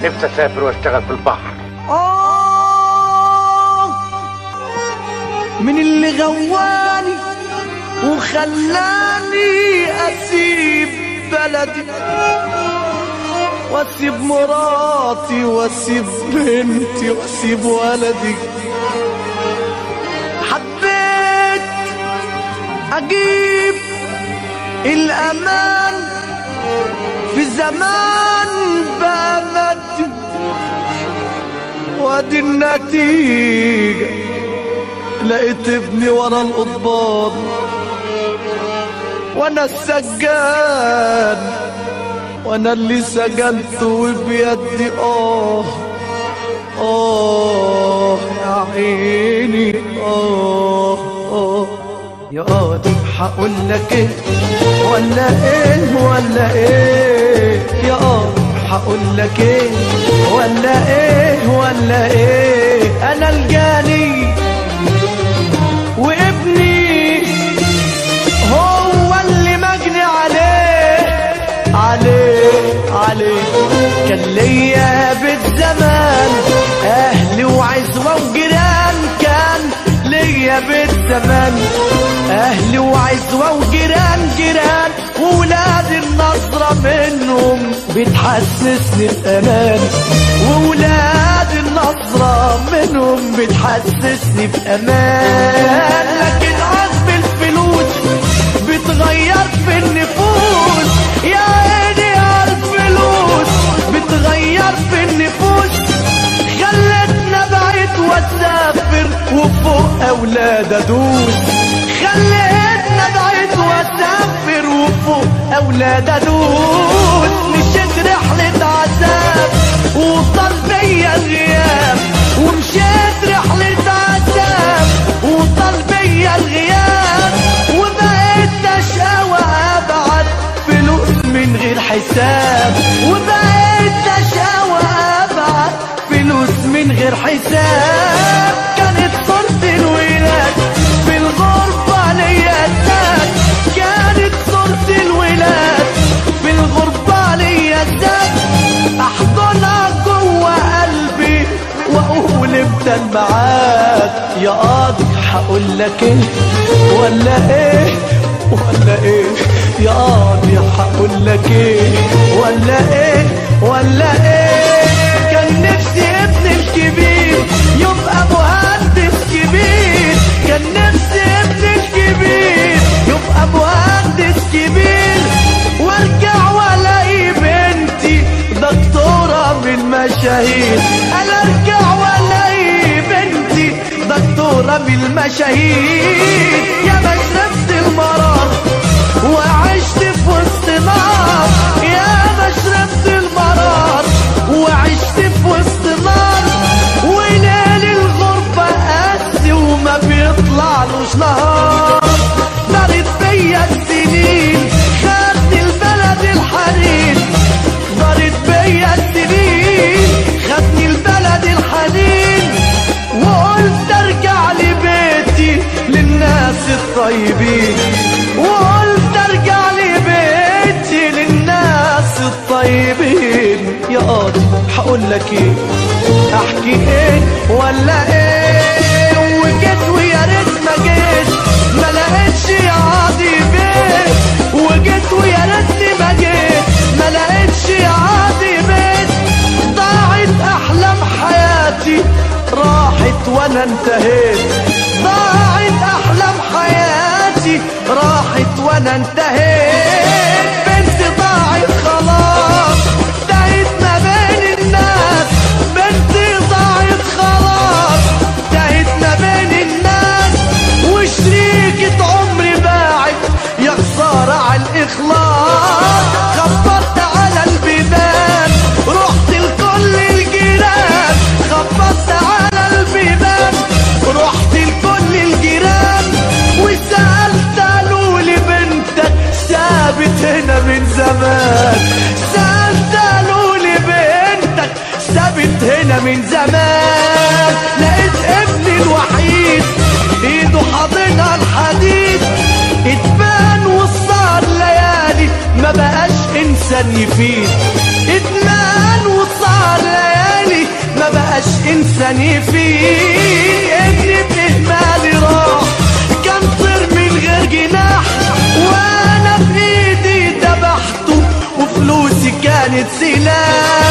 نفسي اسافر واشتغل في البحر آه من اللي غواني وخلاني أسيب بلدي واسيب مراتي واسيب بنتي واسيب ولدي حبيت اجيب الامان في زمان بامدي وادي النتيجة لقيت ابني ورا القضبان وانا السجان وانا اللي سجنت وبيدي اه اه يا عيني اه اه يا قاضي هقول لك ايه ولا ايه ولا ايه يا قاضي هقول لك ايه ولا ايه ولا ايه انا الجاني وابني هو اللي مجني عليه عليه عليه كان ليا بالزمان اهلي وعزوه وجيران كان ليا بالزمان اهلي وعزوه وجيران جيران وولاد النظرة منهم بتحسسني بأمان وولاد النظرة منهم بتحسسني بأمان لكن عزم الفلوس بتغير في النفوس يا عيني على الفلوس بتغير في النفوس خلتنا بعيد واسافر وفوق اولاد ادوس خلتنا بعيد واسافر وفوق اولاد ادوس مشيت رحلة عذاب وطال بيا الغياب ومشيت رحلة عذاب وطال بيا الغياب وبقيت اشقى وابعد فلوس من غير حساب وبقيت اشقى وابعد فلوس من غير حساب كانت صورة الولاد في الغربة ليا الذات كانت صورة الولاد في الغربة ليا الذات احضنها جوه قلبي واقول امتى معاك يا قاضي هقول لك ايه ولا ايه ولا ايه يا قاضي هقول لك ايه ولا ايه ولا ايه كان نفسي ابني الكبير يبقى مهندس كبير كان نفسي ابني الكبير يبقى مهندس كبير وارجع والاقي بنتي دكتورة من مشاهير انا ارجع والاقي بنتي دكتورة من المشاهير يا مشربة المرار وعشت في وسط نار يا مشربة المرار وعشت في وسط نار وليل الغربة قاسي وما بيطلعلوش نهار دارت بيا السنين خدني البلد الحنين دارت بيا السنين خدني البلد الحنين وقلت ارجع لبيتي للناس الطيبين وقلت ارجع لبيتي للناس الطيبين يا قاضي هقول لك ايه احكي ايه ولا ايه وجيت ويا ريت ما جيت ما لقيتش يا قاضي بيت وجيت ويا ريتني ما جيت ما لقيتش يا قاضي بيت ضاعت احلام حياتي راحت وانا انتهيت ضاعت احلام حياتي راحت وانا انتهيت بنتي ضاعت خلاص تاهت ما بين الناس بنتي ضاعت خلاص تاهت ما بين الناس وشريكة عمري باعت يا خسارة على الإخلاص خبطت على البيبان رحت لكل الجيران خبطت على البيبان رحت لكل الجيران وسألت قالوا لي بنتك سابت هنا من زمان سألت قالوا لي بنتك سابت هنا من زمان لقيت ابني الوحيد ايده حاضنها الحديد اتبان وصار ليالي ما بقاش انسان يفيد اتمان وصار ليالي انساني فيه ابني بإهمالي راح كان طير من غير جناح وانا بايدي ذبحته وفلوسي كانت سلاح